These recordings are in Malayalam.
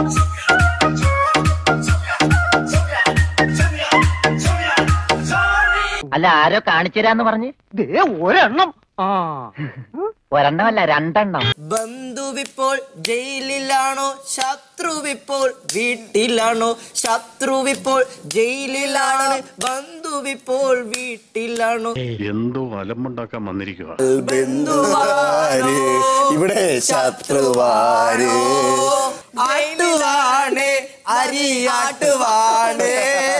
അല്ല ആരോ കാണിച്ചുതരാന്ന് പറഞ്ഞ് ദേ ഒരെണ്ണം ആ ഒരെണ്ണമല്ല രണ്ടെണ്ണം ബന്ധുവിപ്പോൾ ജയിലിലാണോ ശത്രുവിപ്പോൾ വീട്ടിലാണോ ശത്രുവിപ്പോൾ ജയിലിലാണോ ബന്ധുവിപ്പോൾ വീട്ടിലാണോ എന്തോ അലമ്പുണ്ടാക്കാൻ വന്നിരിക്കുക ബന്ധുവാര് ഇവിടെ ശത്രുവാര് ആട്ടുവാണേ അരിയാട്ടുവാണേ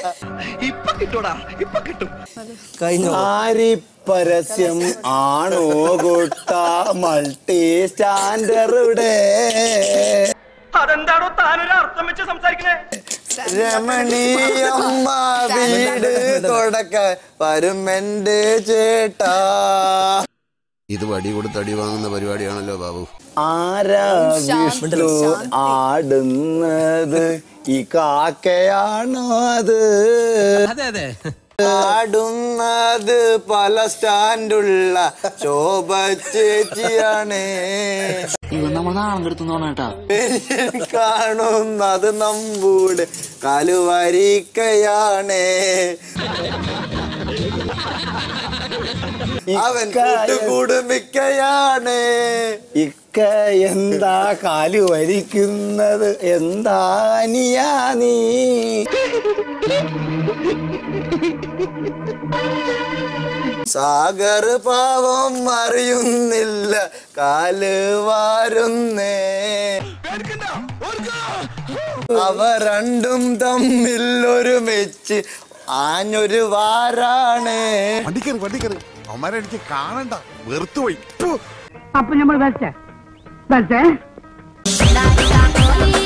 കഴിഞ്ഞു ആരി പരസ്യം ആണോ കുട്ട മൾട്ടി സ്റ്റാൻഡറുടെ അതെന്താണോ താനൊരു അർത്ഥം വെച്ച് സംസാരിക്കണേ രമണീയമ്മ വീട് തുടക്ക വരും എന്റെ ചേട്ടാ ഇത് വടി കൊടുത്ത് അടി വാങ്ങുന്ന പരിപാടിയാണല്ലോ ബാബു ആരാ വിഷ്ണു ആടുന്നത് ഈ കാക്കയാണോ അത് ആടുന്നത് പല സ്റ്റാൻഡുള്ള ശോഭ ചേച്ചിയാണ് കാണുന്നത് നമ്മുടെ കലുവരിക്കയാണ് അവൻ കൂട്ടുകുടുമിക്കയാണ് ഇക്ക എന്താ കാലു വരിക്കുന്നത് എന്താ അനിയാ നീ സാഗർ പാവം അറിയുന്നില്ല കാല് വാരുന്നേ അവ രണ്ടും തമ്മിൽ ഒരുമിച്ച് ആഞ്ഞൊരു വാരാണ് വണ്ടിക്കറി വണ്ടിക്കറി അവന്മാരെ എനിക്ക് കാണണ്ട വെറുത്തുപോയി അപ്പൊ നമ്മൾ വരച്ചേ വരച്ചേ Dale,